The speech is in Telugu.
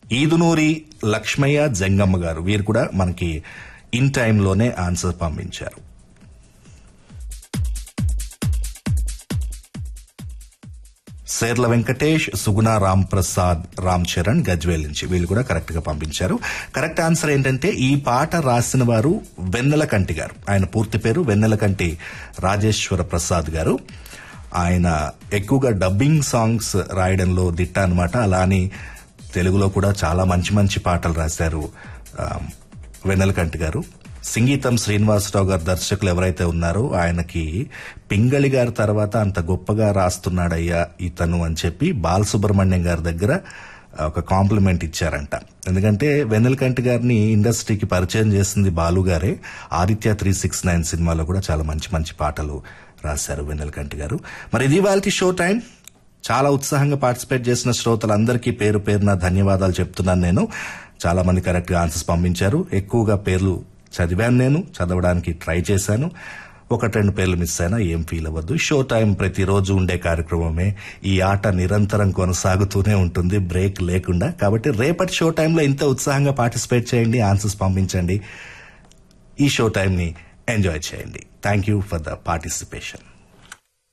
ఈదునూరి లక్ష్మయ్య జంగమ్మ గారు వీరు కూడా మనకి ఇన్ టైంలోనే ఆన్సర్ పంపించారు సేర్ల వెంకటేష్ సుగుణ రామ్ ప్రసాద్ రామ్ చరణ్ గజ్వేల్ నుంచి వీళ్ళు కూడా కరెక్ట్ గా పంపించారు కరెక్ట్ ఆన్సర్ ఏంటంటే ఈ పాట రాసిన వారు వెన్నెలకంటి గారు ఆయన పూర్తి పేరు వెన్నెలకంటి రాజేశ్వర ప్రసాద్ గారు ఆయన ఎక్కువగా డబ్బింగ్ సాంగ్స్ రాయడంలో దిట్ట అనమాట అలా అని తెలుగులో కూడా చాలా మంచి మంచి పాటలు రాశారు ఆ, వెన్నెలకంటి గారు సంగీతం శ్రీనివాసరావు గారు దర్శకులు ఎవరైతే ఉన్నారో ఆయనకి పింగళి గారి తర్వాత అంత గొప్పగా రాస్తున్నాడయ్యా ఇతను అని చెప్పి బాలసుబ్రహ్మణ్యం గారి దగ్గర ఒక కాంప్లిమెంట్ ఇచ్చారంట ఎందుకంటే వెన్నెలకంటి గారిని ఇండస్ట్రీకి పరిచయం చేసింది బాలు గారే ఆదిత్య త్రీ సిక్స్ నైన్ సినిమాలో కూడా చాలా మంచి మంచి పాటలు రాశారు వెన్నెలకంటి గారు మరి ఇది వాళ్ళకి షో టైం చాలా ఉత్సాహంగా పార్టిసిపేట్ చేసిన శ్రోతలందరికీ పేరు పేరున ధన్యవాదాలు చెప్తున్నాను నేను చాలా మంది కరెక్ట్ గా ఆన్సర్స్ పంపించారు ఎక్కువగా పేర్లు చదివాను నేను చదవడానికి ట్రై చేశాను ఒకటి రెండు పేర్లు మిస్ అయినా ఏం ఫీల్ అవ్వద్దు షో టైం ప్రతిరోజు ఉండే కార్యక్రమమే ఈ ఆట నిరంతరం కొనసాగుతూనే ఉంటుంది బ్రేక్ లేకుండా కాబట్టి రేపటి షో టైంలో ఇంత ఉత్సాహంగా పార్టిసిపేట్ చేయండి ఆన్సర్స్ పంపించండి ఈ షో టైంని ఎంజాయ్ చేయండి thank you for the participation